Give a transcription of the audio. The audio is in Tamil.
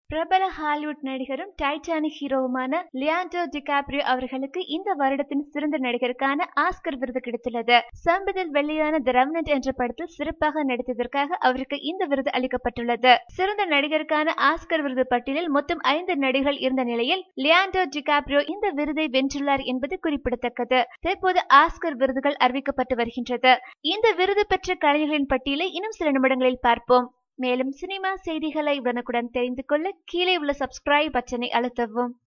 பிரபல ஹாலிவுட் நடிகரும் டைட்டானிக் ஹீரோவுமான லியாண்டோ டிகாப்ரியோ அவர்களுக்கு இந்த வருடத்தின் சிறந்த நடிகருக்கான ஆஸ்கர் விருது கிடைத்துள்ளது சமீபத்தில் வெளியான தி ரெவனன்ட் என்ற படத்தில் சிறப்பாக நடித்ததற்காக அவருக்கு இந்த விருது அளிக்கப்பட்டுள்ளது சிறந்த நடிகருக்கான ஆஸ்கர் விருது பட்டியலில் மொத்தம் ஐந்து நடிகர்கள் இருந்த நிலையில் லியாண்டோ டிகாப்ரியோ இந்த விருதை வென்றுள்ளார் என்பது குறிப்பிடத்தக்கது தற்போது ஆஸ்கர் விருதுகள் அறிவிக்கப்பட்டு வருகின்றது இந்த விருது பெற்ற கலைஞர்களின் பட்டியலை இன்னும் சில நிமிடங்களில் பார்ப்போம் மேலும் சினிமா செய்திகளை உடனுக்குடன் தெரிந்து கொள்ள கீழே உள்ள சப்ஸ்கிரைப் பட்டனை அழுத்தவும்